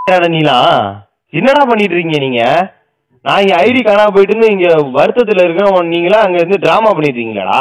என்னடா நீலா என்னடா பண்ணிட்டு இருக்கீங்க நீங்க நான் இங்க ஐடி காணாம போயிட்டுன்னு இங்க வருத்தத்துல இருக்கேன் நீங்களா அங்க இருந்து டிராமா பண்ணிட்டு இருக்கீங்களாடா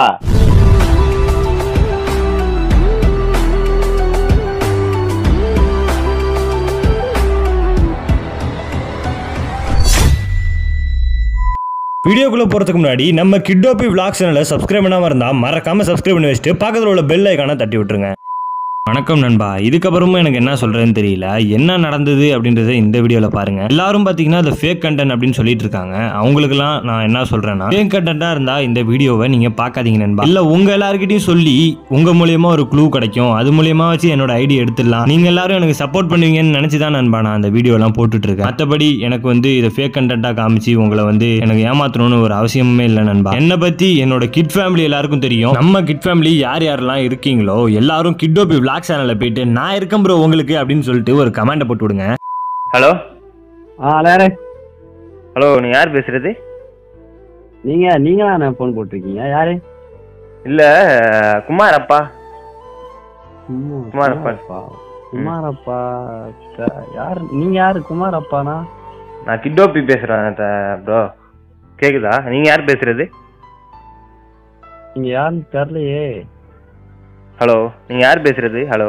வீடியோக்குள்ள போறதுக்கு முன்னாடி நம்ம கிட்டோபி விளாக் சேனலை சப்ஸ்கிரைப் பண்ணாம இருந்தா மறக்காம சப்ஸ்கிரைப் பண்ணி வச்சுட்டு பக்கத்துல உள்ள பெல் ஐக்கானை தட்டி விட்டுருங்க வணக்கம் நண்பா இதுக்கப்புறமும் எனக்கு என்ன சொல்றதுன்னு தெரியல என்ன நடந்தது அப்படின்றத இந்த வீடியோல பாருங்க எல்லாரும் பாத்தீங்கன்னா அது ஃபேக் கண்டென்ட் அப்படின்னு சொல்லிட்டு இருக்காங்க அவங்களுக்குலாம் நான் என்ன சொல்றேன்னா ஃபேக் கண்டென்ட்டா இருந்தா இந்த வீடியோவை நீங்க பார்க்காதீங்க நண்பா இல்ல உங்க எல்லாருக்கிட்டையும் சொல்லி உங்க மூலியமா ஒரு க்ளூ கிடைக்கும் அது மூலியமா வச்சு என்னோட ஐடி எடுத்துடலாம் நீங்க எல்லாரும் எனக்கு சப்போர்ட் பண்ணுவீங்கன்னு நினைச்சு தான் நண்பா நான் அந்த வீடியோ எல்லாம் போட்டுட்டு இருக்கேன் மற்றபடி எனக்கு வந்து இதை ஃபேக் கண்டென்ட்டா காமிச்சு உங்களை வந்து எனக்கு ஏமாத்தணும்னு ஒரு அவசியமே இல்லை நண்பா என்னை பத்தி என்னோட கிட் ஃபேமிலி எல்லாருக்கும் தெரியும் நம்ம கிட் ஃபேமிலி யார் யாரெல்லாம் இருக்கீங்களோ எல்லாரும் கிட்டோபி விளாக் சேனல்ல போயிட்டு நான் இருக்கேன் ப்ரோ உங்களுக்கு அப்படின்னு சொல்லிட்டு ஒரு கமெண்ட் போட்டு விடுங்க ஹலோ ஆ அண்ணே ஹலோ நீங்க யார் பேசுறது நீங்க நீங்க தான் ஃபோன் போட்டிருக்கீங்க யாரு இல்ல குமார் அப்பா குமார் குமாரப்பா. குமாரப்பா குமாரப்பா க- யாரு நீங்க யாரு குமாரப்பானா நான் கிட்டோப்பி பேசுறேன் ப்ரோ கேக்குதா நீங்க யார் பேசுறது நீங்க யாருன்னு தெரியலையே ஹலோ நீங்க யார் பேசுறது ஹலோ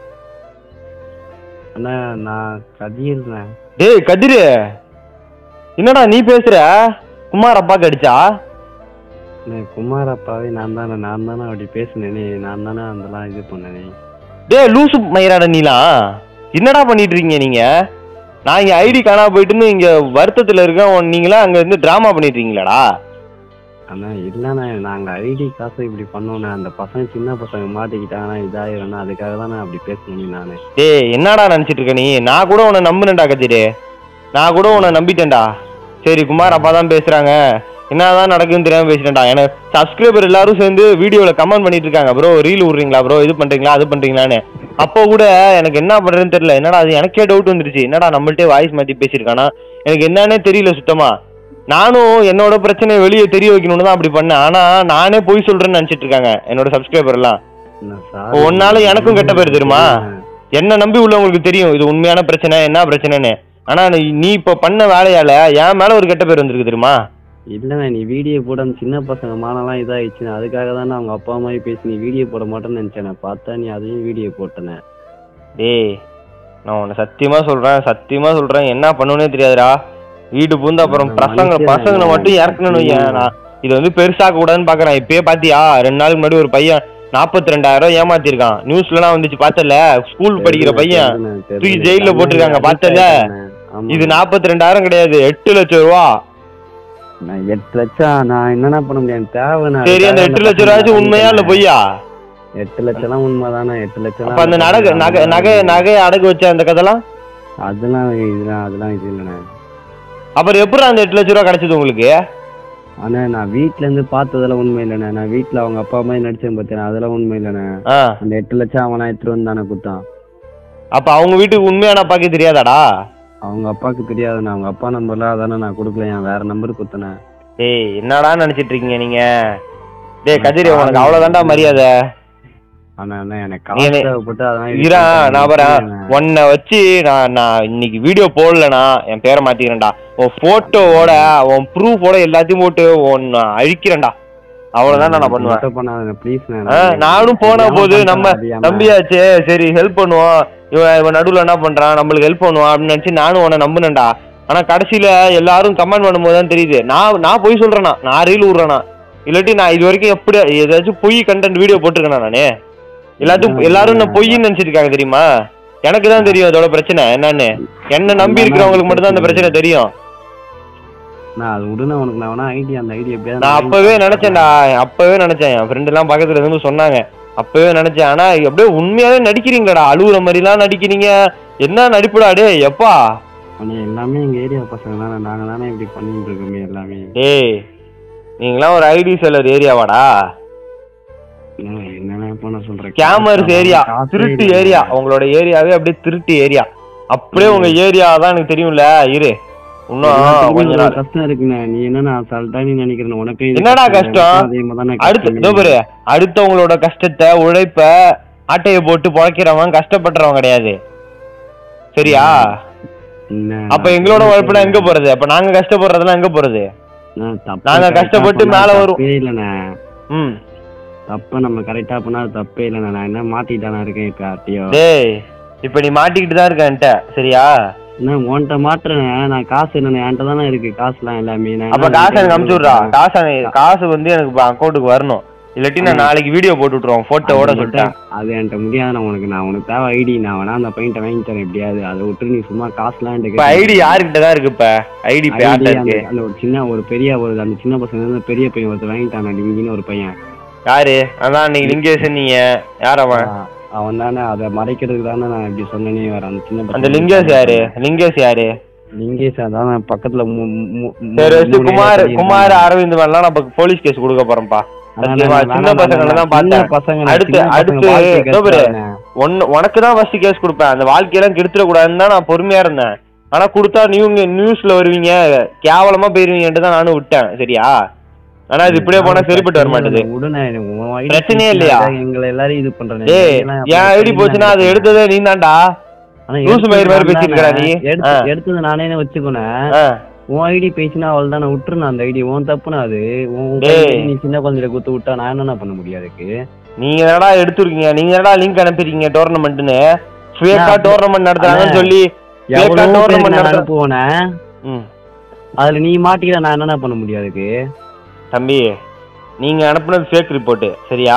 அண்ணா நான் கதிர்ண்ணே டேய் கதிரு என்னடா நீ பேசுற குமார் அப்பாக்கு அடிச்சா அண்ணே குமாரப்பாவே நான் தானே நான் தானே அப்படி பேசினேனே நான் தானே அதெல்லாம் இது பண்ணனே டேய் லூசு மயிராட நீலா என்னடா பண்ணிட்டு இருக்கீங்க நீங்க நான் இங்க ஐடி காணாம போயிட்டுன்னு இங்க வருத்தத்துல இருக்கேன் உன் நீங்களா அங்க இருந்து டிராமா பண்ணிட்டு இருக்கீங்களாடா அண்ணா இல்லைண்ணே நாங்க ஐடி காசு இப்படி பண்ணோண்ணே அந்த பசங்க சின்ன பசங்க மாட்டிக்கிட்டாங்கன்னா இதாயிரம்னா அதுக்காக தானே அப்படி பேசணும் நானு டேய் என்னடா நினைச்சிட்டு இருக்க நீ நான் கூட உன்னை நம்புனேன்டா கதிரு நான் கூட உன்னை நம்பிட்டேன்டா சரி குமார் அப்பா தான் பேசுறாங்க என்னதான் நடக்குதுன்னு தெரியாம பேசிட்டேன்டா எனக்கு சப்ஸ்கிரைபர் எல்லாரும் சேர்ந்து வீடியோல கமெண்ட் பண்ணிட்டு இருக்காங்க ப்ரோ ரீல் விடுறீங்களா ப்ரோ இது பண்றீங்களா அது பண்றீங்களான்னு அப்போ கூட எனக்கு என்ன பண்றதுன்னு தெரியல என்னடா அது எனக்கே டவுட் வந்துருச்சு என்னடா நம்மள்ட்டே வாய்ஸ் மாத்தி பேசியிருக்கானா எனக்கு என்னன்னே தெரியல சுத்தமா நானும் என்னோட பிரச்சனையை வெளியே தெரிய வைக்கணும்னு தான் அப்படி பண்ணேன் ஆனா நானே போய் சொல்றேன்னு நினைச்சிட்டு இருக்காங்க என்னோட சப்ஸ்கிரைபர் எல்லாம் அண்ணா, sorry. உன்னால எனக்கும் கெட்ட பேர் தெரியுமா? என்ன நம்பி உள்ளவங்களுக்கு தெரியும் இது உண்மையான பிரச்சனை என்ன பிரச்சனைன்னு ஆனா நீ நீ இப்ப பண்ண வேலையால என் மேல ஒரு கெட்ட பேர் வந்திருக்கு தெரியுமா இல்லண்ணே நீ வீடியோ போட அந்த சின்ன பசங்க மானெல்லாம் இதாயிடுச்சு அதுக்காக தானே அவங்க அப்பா அம்மாவே பேசி நீ வீடியோ போட மாட்டேன்னு நினைச்சேன் பார்த்தா நீ அதையும் வீடியோ போட்டனே டேய் நான் உன்னை சத்தியமா சொல்றேன் சத்தியமா சொல்றேன் என்ன பண்ணுனே தெரியாதுடா வீடு பூந்து அப்புறம் நான் பசங்க மனுஷன் பசங்களை நான் மட்டும் இறக்கணும்னு வையேன். நான் இது வந்து பெருசாக்க கூடாதுன்னு பாக்குறேன் இப்பயே பாத்தியா ரெண்டு நாளுக்கு முன்னாடி ஒரு பையன் நாற்பத்தி ரெண்டாயிரம் ஏமாத்திருக்கான் நியூஸ்லாம் வந்துச்சு பார்த்தல ஸ்கூல் படிக்கிற பையன் தூக்கி ஜெயில்ல போட்டிருக்காங்க, பார்த்தல? இது நாற்பத்தி ரெண்டாயிரம் கிடையாது எட்டு லட்சம் ரூபா நான் எட்டு லட்சம் நான் என்னென்ன பண்ண முடியும் தேவை நான் சரி அந்த எட்டு லட்சம் ரூபாச்சும் உண்மையா இல்ல பொய்யா எட்டு லட்சம்லாம் உண்மைதானே எட்டு லட்சம் அப்ப அந்த நகை நகை நகை நகை அடகு வச்ச அந்த கதைலாம் அதெல்லாம் இதெல்லாம் அதெல்லாம் இது இல்லைண்ணே அப்புறம் எப்படி அந்த எட்டு லட்ச ரூபா கிடைச்சது உங்களுக்கு அண்ணா நான் வீட்ல இருந்து பார்த்ததெல்லாம் உண்மை இல்லைண்ணே நான் வீட்ல அவங்க அப்பா அம்மா நடிச்சேன் பார்த்தேன் அதெல்லாம் உண்மை இல்லைண்ணே ஆ அந்த எட்டு லட்சம் அவனா எடுத்துட்டு வந்து தானே கொடுத்தான் அப்ப அவங்க வீட்டுக்கு உண்மையான அப்பாக்கே தெரியாதாடா அவங்க அப்பாவுக்கு தெரியாதுண்ணே அவங்க அப்பா நம்பர்ல அதானே நான் கொடுக்கல என் வேற நம்பர் கொடுத்தனேன் டேய் என்னடா நினைச்சிட்டு இருக்கீங்க நீங்க டேய் கதிரி உனக்கு அவ்வளவுதான்டா மரியாதை ஆனா அண்ணா எனக்கு நீ காசு என்ன- தேவைப்பட்டு அதான் இது இரா பண்ணிட்டேன். நான் வரேன் இல்லைண்ணே. உன்னை வச்சு நான் நான் இன்னைக்கு வீடியோ போடலனா என் பேரை மாத்திக்கிறேன்டா உன் போட்டோவோட உன் ப்ரூஃபோட எல்லாத்தையும் போட்டு உன்னை அழிக்கிறேன்டா அவ்வளவுதான் நான் பண்ணுவேன் மட்டும் பண்ணாதண்ணே, please ண்ணே. ஆ, நானும் போன ஏன் போது பண்ற நம்ம அறியாம? நம்பியாச்சே சரி ஹெல்ப் பண்ணுவோம் இவன் இவன் நடுவுல என்ன பண்றான் நம்மளுக்கு ஹெல்ப் பண்ணுவான் அப்படின்னு நினைச்சு நானும் உன்னை நம்புனேன்டா ஆனா கடைசியில எல்லாரும் கமெண்ட் பண்ணும்போது தான் தெரியுது நான் நான் பொய் சொல்றேனா நான் ரீல் விடுறேனா இல்லாட்டி நான் இது வரைக்கும் எப்படி ஏதாச்சும் பொய் கண்டென்ட் வீடியோ போட்டிருக்கேனா நானு எல்லாத்துக்கும் எல்லாரும் நான் பொய்ன்னு நினைச்சிருக்காங்க தெரியுமா எனக்கு தான் தெரியும் அதோட பிரச்சனை என்னன்னு என்ன நம்பி இருக்கிறவங்களுக்கு மட்டும் தான் அந்த பிரச்சனை தெரியும் நான் அது விடுண்ணே, உனக்கு நான் வேணா idea, அந்த idea எப்படியாவது நான் நான் அப்பவே வாங்கி நினைச்சேன்டா அப்பவே நினைச்சேன் என் ஃப்ரெண்ட் எல்லாம் பக்கத்துல இருந்து சொன்னாங்க அப்பவே நினைச்சேன் ஆனா அப்படியே உண்மையாவே நடிக்கிறீங்களாடா அழுகுற மாதிரி எல்லாம் நடிக்கிறீங்க என்ன நடிப்புடா டேய் எப்பா அண்ணே, எல்லாமே எங்க ஏரியா பசங்க தானே நாங்க தானே இப்படி பண்ணிட்டு இருக்கோமே எல்லாமே டேய் நீங்களாம் ஒரு ஐடி செல்லர் ஏரியாவாடா என்ன என்னண்ணே பண்ண சொல்றேன் கேமர்ஸ் ஏரியா காசே திருட்டு இல்லைண்ணே. ஏரியா உங்களோட ஏரியாவே அப்படியே திருட்டு ஏரியா அப்படியே உங்க ஏரியா தான் எனக்கு தெரியும்ல இரு இன்னும் எல்லாத்துக்குமே கொஞ்ச ஒரு நாள் கஷ்டம் இருக்குண்ணே நீ என்ன அசால்ட்டா நீ நினைக்கிறேன் உனக்கு இது என்னடா கஷ்டம்? எனக்கும் அதே மாதிரி தானே அடுத்து கஷ்டம். இதோ பாரு அடுத்தவங்களோட கஷ்டத்தை உழைப்ப ஆட்டைய போட்டு பொழைக்கிறவன் கஷ்டப்படுறவன் கிடையாது சரியா என்ன, அப்ப எங்களோட உழைப்புலாம் எங்க போறது அப்ப நாங்க கஷ்டப்படுறதெல்லாம் எங்க போறது நான் தப்பு நாங்க correct ஆ கஷ்டப்பட்டு பண்ணா மேல வரும். தப்பே இல்லைண்ணே ம் தப்ப நம்ம கரெக்டா பண்ணா அது தப்பே இல்லைண்ணே நான் என்ன மாட்டிட்டானா இருக்கேன் இப்ப யார்ட்டையோ டேய் இப்ப நீ மாட்டிக்கிட்டு தான் இருக்க என்கிட்ட சரியா என்ன உன்கிட்ட மாட்டுறேன் நான் காசு என்ன என்கிட்ட தானே இருக்கு காசுலாம் எல்லாமே நான் அப்ப என்ன காசு எனக்கு அமுச்சு விட்றா உனக்கு காசு எனக்கு- காசு வந்து எனக்கு அக்கௌண்ட்டுக்கு வரணும் இல்லாட்டி நான் நாளைக்கு வீடியோ போட்டு விட்டுருவோம் போட்டோவோட அது சொல்லிட்டேன் மட்டும் அது என்கிட்ட முடியாது நான் உனக்கு நான் உனக்கு தேவை ஐடி நான் வேணா அந்த பையன்ட்ட வாங்கி தரேன் எப்படியாவது அதை விட்டு நீ சும்மா காசுலாம் என்கிட்ட இப்ப ஐடி யாருக்கிட்ட தான் இருக்கு இப்ப ஐடி இப்ப ID யார்கிட்ட அந்த இருக்கு அந்த ஒரு சின்ன ஒரு பெரிய ஒரு அந்த சின்ன பசங்க இருந்து பெரிய பையன் ஒருத்தர் வாங்கிட்டான் டிங்கின்னு ஒரு பையன் யாரு அதான் அன்னைக்கு லிங்கேஷன் நீங்க யார் அவன் அவன் தானே அதை மறைக்கிறதுக்கு தானே நான் இப்படி சொன்னேனே வர அந்த சின்ன அந்த பசங்க லிங்கேஷ் யாரு லிங்கேஷ் யாரு லிங்கேஷ் அதான் பக்கத்துல மு- மு- மு- சரி வச்சு மூணு குமார் ஏக்கர் குமார் இருந்தாங்க. அரவிந்த் மேலாம் நம்ம போலீஸ் கேஸ் கொடுக்க போறோம்ப்பா அதான் சத்தியமா, நான் சின்ன வேணாம், பசங்களை வேணாம், தான் சின்ன பார்த்தேன். பசங்க, அடுத்து- சின்ன பசங்க அடுத்து வாழ்க்கையை தோபரு. கெடுத்துறாங்க. ஒன்னு உனக்கு தான் ஃபர்ஸ்ட் கேஸ் கொடுப்பேன் அந்த வாழ்க்கையெல்லாம் கெடுத்துட கூடாதுன்னு தான் நான் பொறுமையா இருந்தேன் ஆனா கொடுத்தா நீங்க நியூஸ்ல வருவீங்க கேவலமா போயிருவீங்கன்ட்டு தான் நானும் விட்டேன் சரியா ஆனா இது இப்படியே போனா சரிப்பட்டு வர மாட்டேது விடுண்ணே, உன் ID பிரச்சனையே இல்லையா? எங்களை எல்லாரையும் இது பண்றேன் டேய் என் ஐடி போச்சுன்னா அது எடுத்ததே நீ தான்டா ஆனா லூசு எடுத்தது மயிர் மாதிரி நான் பேசிட்டு தானே. இருக்கடா நீ. எடுத்து- ஆ. எடுத்தது நானே வச்சுக்கோனேன் ஆ. உன் ஐடி பேசினா அவள் தானே விட்டுருணும் அந்த ஐடி உன் தப்புனா அது உன் உன் டேய். கையில நீ சின்ன குழந்தைய குத்து விட்டா நான் என்னென்ன பண்ண முடியாது அதுக்கு நீங்க என்னடா எடுத்துருக்கீங்க நீங்க என்னடா லிங்க் அனுப்பிருக்கீங்க டோர்னமெண்ட்னு ஃபேக்கா நான் டோர்னமெண்ட் நடத்துறாங்கன்னு அண்ணே, சொல்லி fake ஆ எவ்வளவு பேருக்கு tournament நான் நடத்துற- அனுப்புவேனே ம். அதுல நீ மாட்டிக்கிற நான் என்னென்ன பண்ண முடியாது அதுக்கு தம்பி நீங்க அனுப்புனது ஃபேக் ரிப்போர்ட் சரியா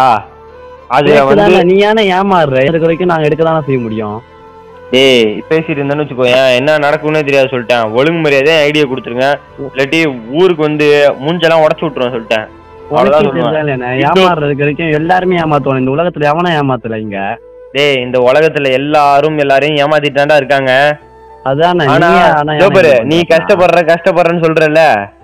அது Fake வந்து தானே, நீ ஏன்னா ஏமாறுற இருக்க வரைக்கும் நாங்க எடுக்க தானே செய்ய முடியும் டேய் பேசிட்டு இருந்தேன்னு வச்சுக்கோயேன் என்ன நடக்கும்னே தெரியாது சொல்லிட்டேன் ஒழுங்கு மரியாதை ஐடியா கொடுத்துருங்க இல்லாட்டி ஊருக்கு வந்து மூஞ்செல்லாம் உடச்சு விட்டுருவேன் சொல்லிட்டேன் அவ்வளவுதான் உனக்கே சொல்லுவேன். தெரியுதா இல்லையா? ஏமாறுறதுக்கு வரைக்கும் எல்லாருமே ஏமாத்துவாங்க இந்த உலகத்துல எவனா ஏமாத்தல இங்க டேய் இந்த உலகத்துல எல்லாரும் எல்லாரையும் ஏமாத்திட்டாண்டா இருக்காங்க அதானே ஆனா நீ ஆனா இதோ பாரு ஏன் நீ இப்படி கஷ்டப்படுற கஷ்டப்படுறேன்னு சொல்றல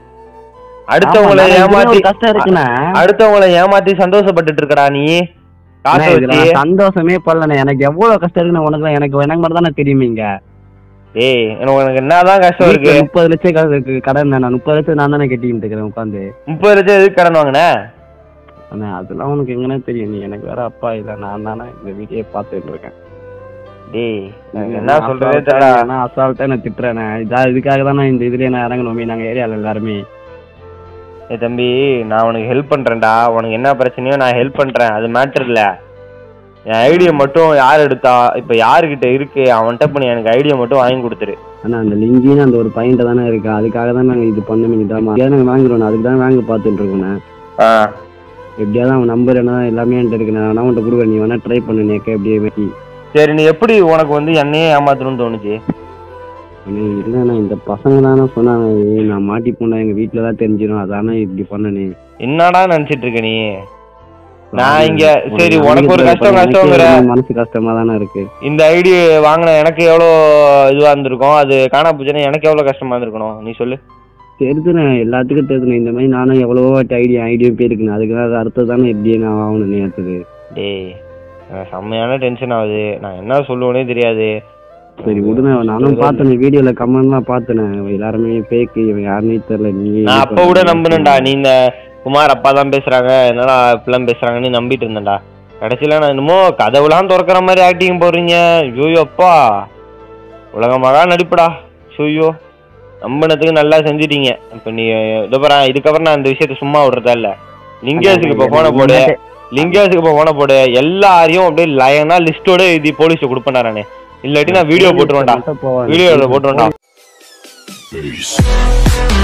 ஆமா, அடுத்தவங்களை நான் இதுலயும் ஏமாத்தி ஒரு கஷ்டம் இருக்குண்ணே அடுத்தவங்களை ஏமாத்தி சந்தோஷப்பட்டுட்டு இருக்கடா நீ காசை அண்ணே, இதுல வச்சு நான் சந்தோஷமே படலண்ணே எனக்கு எவ்வளவு கஷ்டம் இருக்குன்னு உனக்கு எனக்கு எனக்கு மட்டும் தானே தெரியுமே இங்க டேய் எனக்கு உனக்கு என்னதான் கஷ்டம் இருக்கு வீட்டுல முப்பது லட்சம் க- க- கடன் நான் முப்பது லட்சம் நான் தானே கட்டிக்கிட்டு இருக்கிறேன் உட்காந்து முப்பது லட்சம் எதுக்கு கடன் வாங்கின அண்ணா அதெல்லாம் உனக்கு எங்கன்னே தெரியும் நீ எனக்கு வேற அப்பா இல்ல நான் தானே இந்த வீடியோ பார்த்துட்டு இருக்கேன் டேய் எனக்கு என்ன சொல்றதே தெரியல நான் அசால்ட்டா நான் திட்டுறேன் இதா இதுக்காக தான் இந்த இதுலயே நான் இறங்கணுமே நாங்க ஏரியால எல்லாருமே ஏ தம்பி நான் உனக்கு ஹெல்ப் பண்றேன்டா உனக்கு என்ன பிரச்சனையோ நான் ஹெல்ப் பண்றேன் அது மேட்டர் இல்ல என் ஐடியா மட்டும் யார் எடுத்தா இப்ப யாருகிட்ட இருக்கு அவன்கிட்ட பண்ணி எனக்கு ஐடியா மட்டும் வாங்கி கொடுத்துரு ஆனா அந்த லிங்கின்னு அந்த ஒரு பையன்ட்ட தானே இருக்கு அதுக்காக தான் நாங்க இது பண்ணுமே இதாமா நாங்க வாங்குறோம் அதுக்கு தான் வாங்க பார்த்துட்டு இருக்கோம் ஆ எப்படியாவது அவன் நம்பர் என்ன எல்லாமே என்கிட்ட இருக்கு நான் வேணா உன்கிட்ட கொடுக்குறேன் நீ வேணா ட்ரை பண்ணு நேக்க எப்படியே வெட்டி சரி நீ எப்படி உனக்கு வந்து என்னையே ஏமாத்தணும்னு தோணுச்சு அண்ணே, இல்லண்ணா இந்த பசங்க தானே சொன்னாங்க ஏய், நான் மாட்டி போனா எங்க வீட்டுல தான் தெரிஞ்சிடும் அதானே இப்படி பண்ணனே என்னடா நினைச்சிட்டு இருக்க நீ நான் இங்க சரி உனக்கு ஒரு கஷ்டம் கஷ்டங்கிற மனசு கஷ்டமா தானே இருக்கு இந்த ஐடி வாங்கின எனக்கு எவ்வளோ இதுவா இருந்திருக்கும் அது காணா போச்சுன்னா எனக்கு எவ்வளோ கஷ்டமா இருந்திருக்கணும் நீ சொல்லு தெரிதுண்ணே எல்லாத்துக்கும் தெரியுதுண்ணே இந்த மாதிரி நானும் எவ்வளவோ வாட்டி ஐடியா ஐடியா போயிருக்குண்ணே அதுக்காக அடுத்தது தானே எப்படியே நான் ஆகணும் நேரத்துக்கு டேய் எனக்கு செம்மையான டென்ஷன் ஆகுது நான் என்ன சொல்லுவேனே தெரியாது சரி விடுண்ணே நானும் பார்த்தேன் வீடியோல கமெண்ட்லாம் பார்த்தேனே எல்லாருமே ஃபேக் இவன் யாருன்னே தெரியல நீ நான் அப்ப கூட நம்பினேன்டா நீ இந்த குமார் அப்பா தான் பேசுறாங்க என்னடா இப்படிலாம் பேசுறாங்கன்னு நம்பிட்டு இருந்தேன்டா கடைசியில நான் என்னமோ கதவுலாம் திறக்கிற மாதிரி ஆக்டிங் போடுறீங்க ஐயோ அப்பா உலகமாக நடிப்புடா ஐயோ நம்பினதுக்கு நல்லா செஞ்சிட்டீங்க இப்போ நீ இதோ பாரு இதுக்கப்புறம் நான் இந்த விஷயத்த சும்மா விடுறதா இல்ல லிங்கேஷுக்கு இப்போ போன போடு லிங்கேஷுக்கு இப்போ போன போடு எல்லாரையும் அப்படியே லயனா லிஸ்டோட எழுதி போலீஸ் கொடுப்பேன் நானு இல்லாட்டி நான் வீடியோ போட்டுருவேன்டா வீடியோவில் போட்டுருவேன்டா Peace.